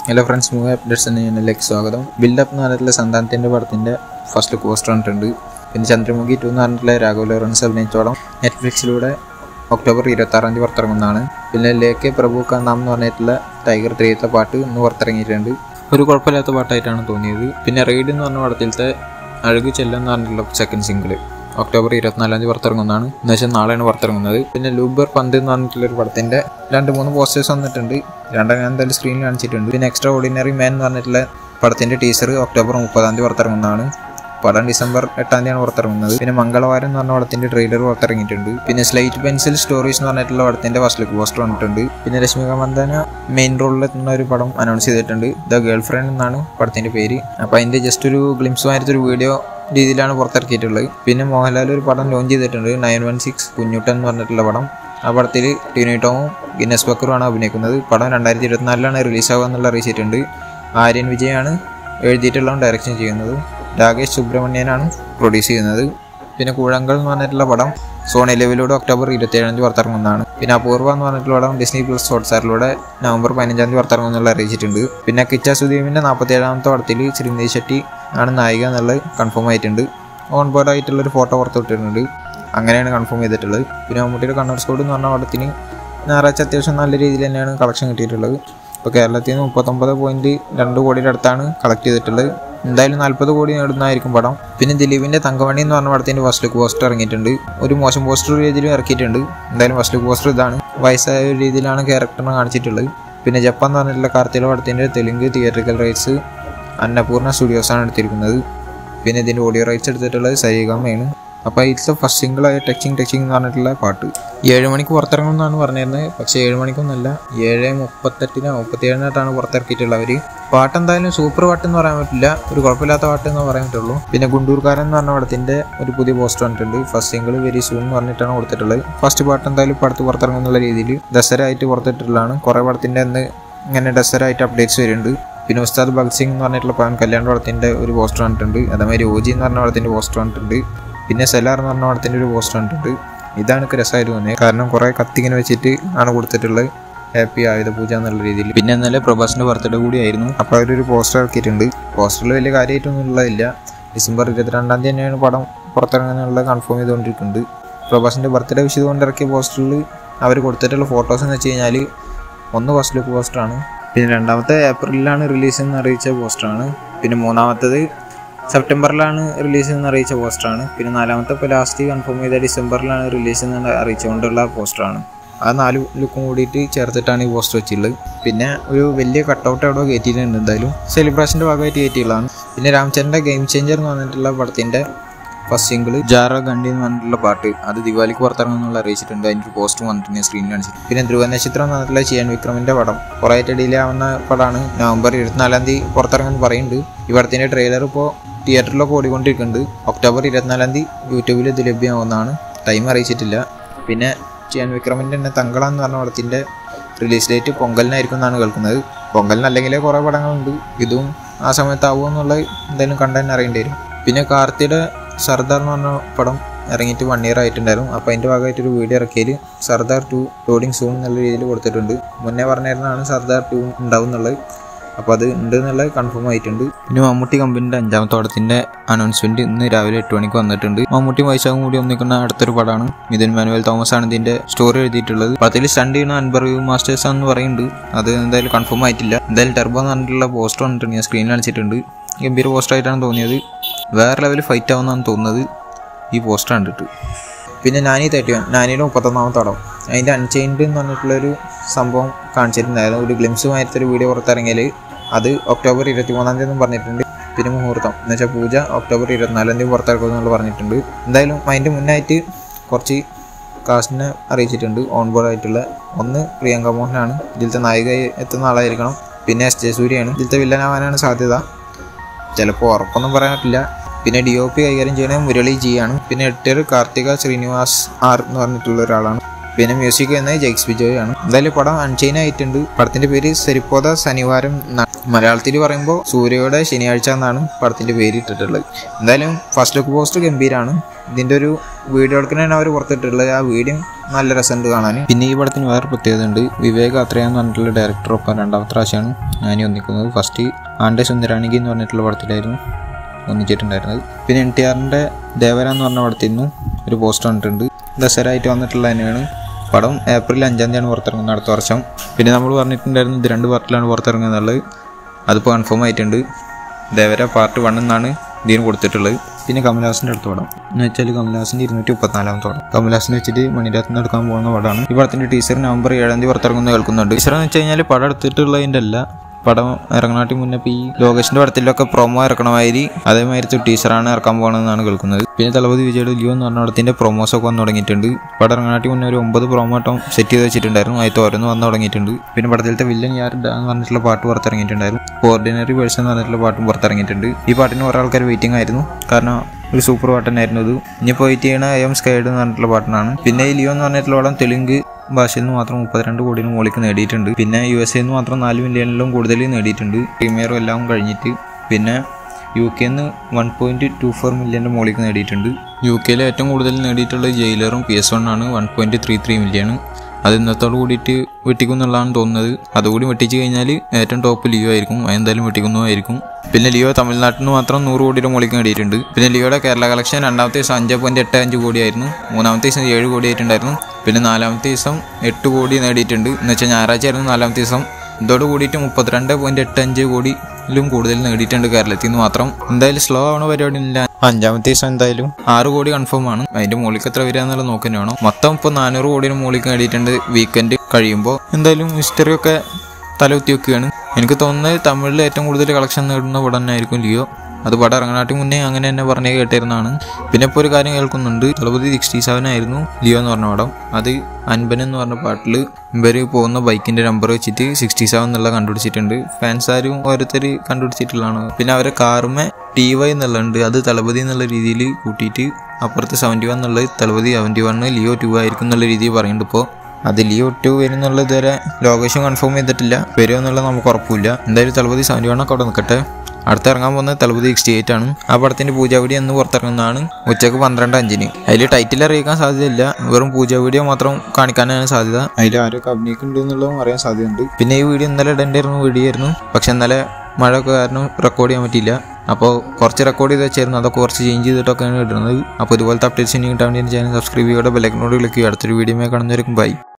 hello friends movie updates എന്ന ചാനലിലേക്ക് സ്വാഗതം ബിൽഡപ്പ് എന്ന് പറഞ്ഞിട്ടുള്ള സന്താനത്തിൻ്റെ പടത്തിൻ്റെ ഫസ്റ്റ് പോസ്റ്റർ കണ്ടിട്ടുണ്ട് പിന്നെ ചന്ദ്രമുഖി ടു എന്ന് പറഞ്ഞിട്ടുള്ള രാഘവ് ലോറൻസ് അഭിനയിച്ച പടം നെറ്റ്ഫ്ലിക്സിലൂടെ ഒക്ടോബർ ഇരുപത്താറാം തീയതി പുറത്തിറങ്ങുന്നതാണ് പിന്നെ ലേക്കെ പ്രഭു കന്നാം എന്ന് പറഞ്ഞിട്ടുള്ള ടൈഗർ ത്രീയത്തെ പാട്ട് ഇന്ന് പുറത്തിറങ്ങിയിട്ടുണ്ട് ഒരു കുഴപ്പമില്ലാത്ത പാട്ടായിട്ടാണ് തോന്നിയത് പിന്നെ റെയ്ഡ് എന്ന് പറഞ്ഞ പടത്തിലത്തെ അഴക് ചെല്ലം എന്ന് പറഞ്ഞിട്ടുള്ള സെക്കൻഡ് സിംഗിൾ ഒക്ടോബർ ഇരുപത്തിനാലാം തീയതി പുറത്തിറങ്ങുന്നതാണ് എന്ന് വെച്ചാൽ നാളെയാണ് പുറത്തിറങ്ങുന്നത് പിന്നെ ലൂബർ പന്ത് എന്ന് പറഞ്ഞിട്ടുള്ള ഒരു പടത്തിന്റെ രണ്ട് മൂന്ന് പോസ്റ്റേഴ്സ് വന്നിട്ടുണ്ട് രണ്ടാം ഞാൻ എന്തായാലും സ്ക്രീനിൽ കാണിച്ചിട്ടുണ്ട് പിന്നെ എക്സ്ട്രാ ഓർഡിനറി മാൻ എന്ന് പറഞ്ഞിട്ടുള്ള പടത്തിന്റെ ടീസർ ഒക്ടോബർ മുപ്പതാം തീയതി പുറത്തിറങ്ങുന്നതാണ് പടം ഡിസംബർ എട്ടാം തീയതിയാണ് പുറത്തിറങ്ങുന്നത് പിന്നെ മംഗളവാരം എന്ന് പറഞ്ഞ പടത്തിന്റെ ട്രെയിലർ പുറത്തിറങ്ങിയിട്ടുണ്ട് പിന്നെ സ്ലൈറ്റ് പെൻസിൽ സ്റ്റോറീസ് എന്ന് പറഞ്ഞിട്ടുള്ള പടത്തിന്റെ ഫസ്റ്റ് ലുക്ക് പോസ്റ്റർ വന്നിട്ടുണ്ട് പിന്നെ രശ്മിക മന്ദന മെയിൻ റോളിൽ എത്തുന്ന ഒരു പടം അനൗൺസ് ചെയ്തിട്ടുണ്ട് ദ ഗേൾ ഫ്രണ്ട് എന്നാണ് പടത്തിന്റെ പേര് അപ്പൊ അതിന്റെ ജസ്റ്റ് ഒരു ഗ്ലിംസുമായിട്ട് ഒരു വീഡിയോ രീതിയിലാണ് പുറത്തിറക്കിയിട്ടുള്ളത് പിന്നെ മോഹൻലാൽ ഒരു പടം ലോഞ്ച് ചെയ്തിട്ടുണ്ട് നയൻ വൺ സിക്സ് കുഞ്ഞുട്ടൻ എന്ന് പറഞ്ഞിട്ടുള്ള പടം ആ പടത്തിൽ ടീനി ടോമും ഗിന്നസ് ബക്കറുമാണ് അഭിനയിക്കുന്നത് പടം രണ്ടായിരത്തി ഇരുപത്തിനാലിലാണ് റിലീസാവുക എന്നുള്ള അറിയിച്ചിട്ടുണ്ട് ആര്യൻ വിജയാണ് എഴുതിയിട്ടുള്ള ഡയറക്ഷൻ ചെയ്യുന്നത് രാകേഷ് സുബ്രഹ്മണ്യനാണ് പ്രൊഡ്യൂസ് ചെയ്യുന്നത് പിന്നെ കൂഴങ്കൾ എന്ന് പറഞ്ഞിട്ടുള്ള പടം സോണി ലെവലിലൂടെ ഒക്ടോബർ ഇരുപത്തിയേഴാം തീയതി പുറത്തിറങ്ങുന്നതാണ് പിന്നെ അപൂർവ എന്ന് പറഞ്ഞിട്ടുള്ള പടം ഡിസ്നി പ്ലസ് ഹോട്ട്സ്റ്റാറിലൂടെ നവംബർ പതിനഞ്ചാം തീയതി പുറത്തിറങ്ങുന്നുള്ള അറിയിച്ചിട്ടുണ്ട് പിന്നെ കിച്ച സുദീപിന്റെ നാൽപ്പത്തിയേഴാമത്തെ പടത്തിൽ ശ്രീനിധി ഷെട്ടി ആണ് നായിക എന്നുള്ളത് കൺഫേം ആയിട്ടുണ്ട് ഓൺ ബോർഡ് ആയിട്ടുള്ള ഒരു ഫോട്ടോ പുറത്തുവിട്ടിട്ടുണ്ട് അങ്ങനെയാണ് കൺഫേം ചെയ്തിട്ടുള്ളത് പിന്നെ മമ്മൂട്ടിയുടെ കണ്ണൂർ സ്കോഡ് എന്ന് പറഞ്ഞ പടത്തിന് ഞായറാഴ്ച അത്യാവശ്യം നല്ല രീതിയിൽ തന്നെയാണ് കളക്ഷൻ കിട്ടിയിട്ടുള്ളത് ഇപ്പോൾ കേരളത്തിൽ നിന്ന് മുപ്പത്തൊമ്പത് പോയിന്റ് രണ്ട് കോടിയുടെ അടുത്താണ് കളക്ട് ചെയ്തിട്ടുള്ളത് എന്തായാലും നാൽപ്പത് കോടി നേടുന്നതായിരിക്കും പടം പിന്നെ ദിലീപിന്റെ തങ്കമണി എന്ന് പറഞ്ഞ പടത്തിന്റെ ഫസ്റ്റ് ലുക്ക് പോസ്റ്റർ ഇറങ്ങിയിട്ടുണ്ട് ഒരു മോശം പോസ്റ്റർ രീതിയിലും ഇറക്കിയിട്ടുണ്ട് എന്തായാലും ഫസ്റ്റ് ലുക്ക് പോസ്റ്റർ ഇതാണ് വയസ്സായ ഒരു രീതിയിലാണ് ക്യാരക്ടറിനെ കാണിച്ചിട്ടുള്ളത് പിന്നെ ജപ്പാൻ എന്ന് പറഞ്ഞിട്ടുള്ള കാർത്തിക പടത്തിന്റെ തെലുങ്ക് തിയേറ്ററിക്കൽ റൈറ്റ്സ് അന്നപൂർണ്ണ സ്റ്റുഡിയോസാണ് എടുത്തിരിക്കുന്നത് പിന്നെ ഇതിന്റെ ഓഡിയോ റൈറ്റ്സ് എടുത്തിട്ടുള്ളത് സരിഗമയാണ് അപ്പോൾ ഇതിലത്തെ ഫസ്റ്റ് സിംഗിളായ ടച്ചിങ് ടച്ചിങ് എന്ന് പറഞ്ഞിട്ടുള്ള പാട്ട് ഏഴ് മണിക്ക് പുറത്തിറങ്ങുമെന്നാണ് പറഞ്ഞിരുന്നത് പക്ഷേ ഏഴ് മണിക്കൊന്നല്ല ഏഴ് മുപ്പത്തെട്ടിനോ മുപ്പത്തിയേഴിനായിട്ടാണ് പുറത്തിറക്കിയിട്ടുള്ളത് അവർ പാട്ട് എന്തായാലും സൂപ്പർ പാട്ട് എന്ന് പറയാൻ പറ്റില്ല ഒരു കുഴപ്പമില്ലാത്ത പാട്ട് എന്ന് പറയാൻ പറ്റുള്ളൂ പിന്നെ ഗുണ്ടൂർക്കാരൻ എന്ന് പറഞ്ഞ പടത്തിന്റെ ഒരു പുതിയ പോസ്റ്റർ വന്നിട്ടുണ്ട് ഫസ്റ്റ് സിംഗിൾ വെരി സൂൺ എന്ന് പറഞ്ഞിട്ടാണ് കൊടുത്തിട്ടുള്ളത് ഫസ്റ്റ് പാട്ട് എന്തായാലും പടത്ത് പുറത്തിറങ്ങുന്നുള്ള രീതിയിൽ ദസര ആയിട്ട് പുറത്തിട്ടുള്ളതാണ് കുറേ പടത്തിന്റെ അന്ന് ഇങ്ങനെ ദസര ആയിട്ട് അപ്ഡേറ്റ്സ് വരുന്നുണ്ട് പിന്നെ ഉസ്താദ് ഭഗത് സിംഗ് എന്ന് പറഞ്ഞിട്ടുള്ള പവൻ കല്യാൺ പടത്തിന്റെ ഒരു പോസ്റ്റർ വന്നിട്ടുണ്ട് അതേമാതിരി ഓജി എന്ന് പറഞ്ഞ പടത്തിന്റെ പോസ്റ്റർ വന്നിട്ടുണ്ട് പിന്നെ സെലാർ എന്ന് പറഞ്ഞ പടത്തിന്റെ ഒരു പോസ്റ്റർ കണ്ടിട്ടുണ്ട് ഇതാണ് എനിക്ക് രസമായിട്ട് തോന്നിയത് കാരണം കുറെ കത്തിങ്ങനെ വെച്ചിട്ട് ആണ് കൊടുത്തിട്ടുള്ളത് ഹാപ്പി ആയുധ പൂജ എന്നുള്ള രീതിയിൽ പിന്നെ ഇന്നലെ പ്രഭാസിന്റെ ബർത്ത്ഡേ കൂടി ആയിരുന്നു അപ്പോൾ അവരൊരു പോസ്റ്റർ ഇറക്കിയിട്ടുണ്ട് പോസ്റ്ററിൽ വലിയ കാര്യമായിട്ടൊന്നും ഉള്ളതില്ല ഡിസംബർ ഇരുപത്തിരണ്ടാം തീയതി തന്നെയാണ് പടം പുറത്തിറങ്ങാനുള്ളത് കൺഫേം ചെയ്തുകൊണ്ടിരിക്കുന്നുണ്ട് പ്രഭാസിന്റെ ബർത്ത്ഡേ വിഷ് കൊണ്ട് ഇറക്കിയ പോസ്റ്ററിൽ അവർ കൊടുത്തിട്ടുള്ള ഫോട്ടോസ് എന്ന് വെച്ച് കഴിഞ്ഞാൽ ഒന്ന് ഫസ്റ്റ് ലുക്ക് പോസ്റ്ററാണ് പിന്നെ രണ്ടാമത്തെ ഏപ്രിലാണ് റിലീസ് എന്ന് അറിയിച്ച പോസ്റ്ററാണ് പിന്നെ മൂന്നാമത്തത് സെപ്റ്റംബറിലാണ് റിലീസ് എന്ന് അറിയിച്ച പോസ്റ്ററാണ് പിന്നെ നാലാമത്തെ ഇപ്പോൾ ലാസ്റ്റ് കൺഫേം ചെയ്ത ഡിസംബറിലാണ് റിലീസ് എന്ന് അറിയിച്ചുകൊണ്ടുള്ള പോസ്റ്ററാണ് ആ നാല് ലുക്കും കൂടിയിട്ട് ചേർത്തിട്ടാണ് ഈ പോസ്റ്റർ വെച്ചിട്ടുള്ളത് പിന്നെ ഒരു വലിയ കട്ടൗട്ട് അവിടെ കയറ്റിയിട്ടുണ്ട് എന്തായാലും സെലിബ്രേഷൻ്റെ ഭാഗമായിട്ട് കയറ്റിയുള്ളതാണ് പിന്നെ രാംചന്ദ്രൻ്റെ ഗെയിം ചേഞ്ചർ എന്ന് പറഞ്ഞിട്ടുള്ള പടത്തിൻ്റെ ഫസ്റ്റ് സിംഗിൾ ജാറ ഗണ്ടി എന്ന് പറഞ്ഞിട്ടുള്ള പാട്ട് അത് ദിവാലിക്ക് പുറത്തിറങ്ങുന്നുള്ള അറിയിച്ചിട്ടുണ്ട് അതിൻ്റെ ഒരു പോസ്റ്റ് വന്നിട്ടുണ്ട് സ്ക്രീനിൽ കാണിച്ചിട്ട് പിന്നെ ധ്രുവ നക്ഷത്രം എന്ന് പറഞ്ഞിട്ടുള്ള ചിയാൻ വിക്രമിൻ്റെ പടം കുറേ ആയിട്ട് ഡിലേ ആവുന്ന പടമാണ് നവംബർ ഇരുപത്തിനാലാം തീയതി പുറത്തിറങ്ങുമെന്ന് പറയുന്നുണ്ട് ഈ പടത്തിൻ്റെ ട്രെയിലർ ഇപ്പോൾ തിയേറ്ററിലൊക്കെ ഓടിക്കൊണ്ടിരിക്കുന്നുണ്ട് ഒക്ടോബർ ഇരുപത്തിനാലാം തീയതി യൂട്യൂബിൽ ഇത് ലഭ്യമാവുന്നതാണ് ടൈം അറിയിച്ചിട്ടില്ല പിന്നെ ചിയാൻ വിക്രമിൻ്റെ തന്നെ തങ്കള എന്ന് പറഞ്ഞ പടത്തിൻ്റെ റിലീസ് ഡേറ്റ് പൊങ്കലിനായിരിക്കും എന്നാണ് കേൾക്കുന്നത് പൊങ്കലിനല്ലെങ്കിലേ കുറേ പടങ്ങളുണ്ട് ഇതും ആ സമയത്താവുമോ എന്നുള്ളത് എന്തായാലും കണ്ടു അറിയേണ്ടി വരും പിന്നെ കാർത്തിയുടെ സർദാർ എന്ന് പറഞ്ഞ പടം ഇറങ്ങിയിട്ട് വൺ ഇയർ ആയിട്ടുണ്ടായിരുന്നു അപ്പോൾ അതിൻ്റെ ഭാഗമായിട്ട് ഒരു വീഡിയോ ഇറക്കിയതിൽ സർദാർ ടു ലോഡിങ് സൂൺ എന്നുള്ള രീതിയിൽ കൊടുത്തിട്ടുണ്ട് മുന്നേ പറഞ്ഞിരുന്നതാണ് സർദാർ ടു ഉണ്ടാവും എന്നുള്ളത് അപ്പോൾ അത് ഉണ്ട് എന്നുള്ളത് കൺഫേം ആയിട്ടുണ്ട് പിന്നെ മമ്മൂട്ടി കമ്പനിയുടെ അഞ്ചാമത്തെ പടത്തിന്റെ അനൗൺസ്മെന്റ് ഇന്ന് രാവിലെ എട്ട് മണിക്ക് വന്നിട്ടുണ്ട് മമ്മൂട്ടി വൈശാഖും കൂടി ഒന്നിക്കുന്ന അടുത്തൊരു പടമാണ് മിഥുൻ മാനുവൽ തോമസ് ആണ് ഇതിന്റെ സ്റ്റോറി എഴുതിയിട്ടുള്ളത് പടത്തിൽ സ്റ്റണ്ട് ചെയ്യുന്ന അൻബർ മാസ്റ്റേഴ്സ് എന്ന് പറയുന്നുണ്ട് അത് എന്തായാലും കൺഫേം ആയിട്ടില്ല എന്തായാലും ടെർബോ എന്ന് പറഞ്ഞിട്ടുള്ള പോസ്റ്റർ വന്നിട്ടുണ്ട് ഞാൻ സ്ക്രീനിൽ കാണിച്ചിട്ടുണ്ട് ഗംഭീര പോസ്റ്റർ ആയിട്ടാണ് തോന്നിയത് വേറെ ലെവൽ ഫൈറ്റ് ആവുന്നതാണ് തോന്നുന്നത് ഈ പോസ്റ്റർ കണ്ടിട്ട് പിന്നെ നാനി തേർട്ടി വൺ നാനിയുടെ മുപ്പത്തൊന്നാമത്തെ പടം അതിൻ്റെ അൺചെയിൻഡ് എന്ന് പറഞ്ഞിട്ടുള്ളൊരു സംഭവം കാണിച്ചിട്ടുണ്ടായിരുന്നു ഒരു ഗ്ലിംസുമായിട്ട് ഒരു വീഡിയോ പുറത്തിറങ്ങിയാൽ അത് ഒക്ടോബർ ഇരുപത്തി മൂന്നാം തീയതി പറഞ്ഞിട്ടുണ്ട് പിന്നെ മുഹൂർത്തം എന്ന് വെച്ചാൽ പൂജ ഒക്ടോബർ ഇരുപത്തിനാലാം തീയതി പുറത്തിറക്കും എന്നുള്ള പറഞ്ഞിട്ടുണ്ട് എന്തായാലും അതിൻ്റെ മുന്നായിട്ട് കുറച്ച് കാസ്റ്റിനെ അറിയിച്ചിട്ടുണ്ട് ഓൺ ബോർഡ് ആയിട്ടുള്ള ഒന്ന് പ്രിയങ്ക മോഹനാണ് ഇതിലത്തെ നായിക എത്തുന്ന ആളായിരിക്കണം പിന്നെ എസ് ജെ സൂര്യയാണ് ഇതിലത്തെ വില്ലനാവാനാണ് സാധ്യത ചിലപ്പോൾ ഉറപ്പൊന്നും പറയാൻ പറ്റില്ല പിന്നെ ഡി ഒ പി കൈകാര്യം ചെയ്യുന്നത് മുരളി ജി ആണ് പിന്നെ എഡിറ്റർ കാർത്തിക ശ്രീനിവാസ് ആർ എന്ന് പറഞ്ഞിട്ടുള്ള ഒരാളാണ് പിന്നെ മ്യൂസിക് എന്നത് ജെക്സ് ബിജോയ് ആണ് എന്തായാലും പടം അൺചെയിൻ ആയിട്ടുണ്ട് പടത്തിന്റെ പേര് സെരിപ്പോത ശനിവാരം എന്നാണ് മലയാളത്തിൽ പറയുമ്പോൾ സൂര്യയുടെ ശനിയാഴ്ച എന്നാണ് പടത്തിൻ്റെ പേര് ഇട്ടിട്ടുള്ളത് എന്തായാലും ഫസ്റ്റ് ലുക്ക് പോസ്റ്റർ ഗംഭീരമാണ് ഇതിൻ്റെ ഒരു വീഡിയോ എടുക്കുന്നതാണ് അവർ പുറത്തിട്ടുള്ളത് ആ വീഡിയോ നല്ല രസമുണ്ട് കാണാൻ പിന്നെ ഈ പടത്തിന് വേറെ പ്രത്യേകത ഉണ്ട് വിവേക് അത്രയാന്ന് പറഞ്ഞിട്ടുള്ള ഡയറക്ടർ ഒപ്പം രണ്ടാമത്തെ പ്രാവശ്യമാണ് ഞാൻ ഒന്നിക്കുന്നത് ഫസ്റ്റ് ആൻ്റെ സുന്ദരാണികി എന്ന് പറഞ്ഞിട്ടുള്ള പടത്തിലായിരുന്നു ഒന്നിച്ചിട്ടുണ്ടായിരുന്നത് പിന്നെ എൻ ടി ആറിൻ്റെ ദേവര എന്ന് പറഞ്ഞ പടത്തിൽ നിന്നും ഒരു പോസ്റ്റർ വന്നിട്ടുണ്ട് ദസറ ആയിട്ട് വന്നിട്ടുള്ള തന്നെയാണ് പടം ഏപ്രിൽ അഞ്ചാം തീയതിയാണ് പുറത്തിറങ്ങുന്നത് അടുത്ത വർഷം പിന്നെ നമ്മൾ പറഞ്ഞിട്ടുണ്ടായിരുന്നു ഇത് രണ്ട് പാർട്ടിലാണ് പുറത്തിറങ്ങുന്നത് എന്നുള്ളത് അതിപ്പോൾ കൺഫേം ആയിട്ടുണ്ട് ദേവര പാർട്ട് വൺ എന്നാണ് ഇതിന് കൊടുത്തിട്ടുള്ളത് പിന്നെ കമൽഹാസിൻ്റെ അടുത്ത പടം എന്ന് വെച്ചാൽ കമൽഹാസിൻ്റെ ഇരുന്നൂറ്റി മുപ്പത്തിനാലാമത്തെ പടം കമൽഹാസിനെ വെച്ചിട്ട് മണിരത്നം എടുക്കാൻ പോകുന്ന പടമാണ് ഈ പടത്തിൻ്റെ ടീച്ചർ നവംബർ ഏഴാം തീയതി പുറത്തിറങ്ങുന്നത് കേൾക്കുന്നുണ്ട് ടീച്ചർ എന്ന് വെച്ച് കഴിഞ്ഞാൽ പടം എടുത്തിട്ടുള്ളതിൻ്റെ അല്ല പടം ഇറങ്ങാനാട്ടി മുന്നേ ഇപ്പോൾ ഈ ലോകേഷിൻ്റെ പടത്തിലൊക്കെ പ്രൊമോ ഇറക്കണമാതിരി അതേമാതിരി ടീച്ചറാണ് ഇറക്കാൻ പോകണമെന്നാണ് കേൾക്കുന്നത് പിന്നെ തലപതി വിജയുടെ ലിയോ എന്ന് പറഞ്ഞ പടത്തിൻ്റെ പ്രൊമോസൊക്കെ വന്ന് തുടങ്ങിയിട്ടുണ്ട് പടം ഇറങ്ങാനാട്ടി മുന്നേ ഒരു ഒമ്പത് പ്രൊമോ ആട്ടം സെറ്റ് ചെയ്ത് വെച്ചിട്ടുണ്ടായിരുന്നു അതിൽ ഓരോന്ന് വന്ന് തുടങ്ങിയിട്ടുണ്ട് പിന്നെ പടത്തിലത്തെ വില്ലൻ യാരുടെ എന്ന് പറഞ്ഞിട്ടുള്ള പാട്ട് പുറത്തിറങ്ങിയിട്ടുണ്ടായിരുന്നു ഓർഡിനറി പേഴ്സൺ എന്ന് പറഞ്ഞിട്ടുള്ള പാട്ടും പുറത്തിറങ്ങിയിട്ടുണ്ട് ഈ പാട്ടിന് കുറേ ആൾക്കാർ വെയിറ്റിംഗ് ആയിരുന്നു കാരണം ഒരു സൂപ്പർ പാട്ട് തന്നെയായിരുന്നു ഇത് ഇനിയിപ്പോൾ വെയിറ്റ് ചെയ്യണ ഐ എം സ്കൈഡ് എന്ന് പറഞ്ഞിട്ടുള്ള പാട്ടിനാണ് പിന്നെ ഈ ലിയോ എന്ന് പറഞ്ഞിട്ടുള്ള പടം തെലുങ്ക് ഭാഷയിൽ നിന്ന് മാത്രം മുപ്പത്തിരണ്ട് കോടിന് മുകളിലേക്ക് നേടിയിട്ടുണ്ട് പിന്നെ യു എസ് നിന്ന് മാത്രം നാല് മില്യണിലും കൂടുതൽ നേടിയിട്ടുണ്ട് പ്രീമിയറും എല്ലാം കഴിഞ്ഞിട്ട് പിന്നെ യു കെന്ന് വൺ പോയിന്റ് ടു ഫോർ മില്യൻ്റെ മുകളിലേക്ക് നേടിയിട്ടുണ്ട് യു കെയിൽ ഏറ്റവും കൂടുതൽ നേടിയിട്ടുള്ളത് ജയിലറും പി എസ് വൺ ആണ് one point three three million അത് ഇന്നത്തോട് കൂടിയിട്ട് വെട്ടിക്കും എന്നുള്ളതാണ് തോന്നുന്നത് അതുകൂടി വെട്ടിച്ച് കഴിഞ്ഞാൽ ഏറ്റവും ടോപ്പ് ലിയോ ആയിരിക്കും അതെന്തായാലും വെട്ടിക്കുന്നതായിരിക്കും പിന്നെ ലിയോ തമിഴ്നാട്ടിൽ നിന്ന് മാത്രം നൂറ് കോടിയുടെ മുകളിലേക്ക് നേടിയിട്ടുണ്ട് പിന്നെ ലിയോയുടെ കേരള കളക്ഷൻ രണ്ടാമത്തെ ദിവസം അഞ്ച് പോയിന്റ് എട്ട് അഞ്ച് കോടിയായിരുന്നു മൂന്നാമത്തെ ദിവസം ഏഴ് കോടി ആയിട്ടുണ്ടായിരുന്നു പിന്നെ നാലാമത്തെ ദിവസം എട്ട് കോടി നേടിയിട്ടുണ്ട് എന്ന് വെച്ചാൽ ഞായറാഴ്ച ആയിരുന്നു നാലാമത്തെ ദിവസം ഇതോട് കൂടിയിട്ട് മുപ്പത്തിരണ്ട് പോയിന്റ് എട്ട് അഞ്ച് കോടിയിലും കൂടുതൽ നേടിയിട്ടുണ്ട് കേരളത്തിൽ നിന്ന് മാത്രം എന്തായാലും സ്ലോ ആവണ പരിപാടി ഇല്ല അഞ്ചാമത്തെ ദിവസം എന്തായാലും ആറ് കോടി കൺഫേം ആണ് അതിന്റെ മുകളിലേക്ക് എത്ര വരിക എന്നുള്ളത് നോക്കാൻ വേണം മൊത്തം ഇപ്പോൾ നാനൂറ് കോടിന് മുകളിലേക്ക് നേടിയിട്ടുണ്ട് വീക്കെൻഡ് കഴിയുമ്പോൾ എന്തായാലും ഹിസ്റ്ററി ഒക്കെ തലകുത്തി വെക്കുകയാണ് എനിക്ക് തോന്നുന്നത് തമിഴിൽ ഏറ്റവും കൂടുതൽ കളക്ഷൻ നേടുന്ന പടം തന്നെയായിരിക്കും ലിയോ അത് പടം ഇറങ്ങാനാട്ടി മുന്നേ അങ്ങനെ തന്നെ പറഞ്ഞ് കേട്ടിരുന്നതാണ് പിന്നെ ഇപ്പോൾ ഒരു കാര്യം കേൾക്കുന്നുണ്ട് തളപതി സിക്സ്റ്റി സെവൻ ആയിരുന്നു ലിയോ എന്ന് പറഞ്ഞ പടം അത് അൻപൻ എന്ന് പറഞ്ഞ പാട്ടിൽ ഇവർ പോകുന്ന ബൈക്കിന്റെ നമ്പർ വെച്ചിട്ട് സിക്സ്റ്റി സെവൻ എന്നുള്ള കണ്ടുപിടിച്ചിട്ടുണ്ട് ഫാൻസ് ആരും ഓരോരുത്തർ കണ്ടുപിടിച്ചിട്ടുള്ളതാണ് പിന്നെ അവരെ കാറുമേ ടി വൈ എന്നുള്ളുണ്ട് അത് തളപതി എന്നുള്ള രീതിയിൽ കൂട്ടിയിട്ട് അപ്പുറത്ത് സെവൻറ്റി വൺ എന്നുള്ളത് Thalapathy seventy one Leo two ആയിരിക്കും എന്നുള്ള രീതിയിൽ പറയുന്നുണ്ട് ഇപ്പോൾ അത് ലിയോ ടു വരുന്നുള്ള ഇതുവരെ ലോകേഷൻ കൺഫേം ചെയ്തിട്ടില്ല വരുമോ എന്നുള്ളത് നമുക്ക് ഉറപ്പില്ല എന്തായാലും തളപതി സെവൻറ്റി വണ്ണൊക്കെ അവിടെ നിൽക്കട്ടെ അടുത്ത് ഇറങ്ങാൻ പോകുന്നത് തലപതി സിക്സ്റ്റി എയ്റ്റ് ആണ് ആ പടത്തിന്റെ പൂജാവിടി എന്ന് പുറത്തിറങ്ങുന്നതാണ് ഉച്ചക്ക് പന്ത്രണ്ട് അഞ്ചിന് അതിൽ ടൈറ്റിൽ അറിയിക്കാൻ സാധ്യതയില്ല വെറും പൂജ വീഡിയോ മാത്രം കാണിക്കാനാണ് സാധ്യത അതിൽ ആരൊക്കെ അഭിനയിക്കുന്നുണ്ട് എന്നുള്ളതും അറിയാൻ സാധ്യതയുണ്ട് പിന്നെ ഈ വീഡിയോ ഇന്നലെ ഇടേണ്ടിരുന്ന വീഡിയോ ആയിരുന്നു പക്ഷെ ഇന്നലെ മഴയൊക്കെ കാരണം റെക്കോർഡ് ചെയ്യാൻ പറ്റിയില്ല അപ്പോൾ കുറച്ച് റെക്കോർഡ് ചെയ്ത് വെച്ചായിരുന്നു അതൊക്കെ കുറച്ച് ചേഞ്ച് ചെയ്തിട്ടൊക്കെയാണ് ഇടുന്നത് അപ്പോൾ ഇതുപോലത്തെ അപ്ഡേറ്റ്സ് ഇനി കിട്ടാൻ വേണ്ടി ചാനൽ സബ്സ്ക്രൈബ് ചെയ്യുക ബെലൈക്കനോട് ക്ലിക്ക് ചെയ്യുക അടുത്തൊരു വീഡിയോ കാണുന്നവരേക്കും ബൈ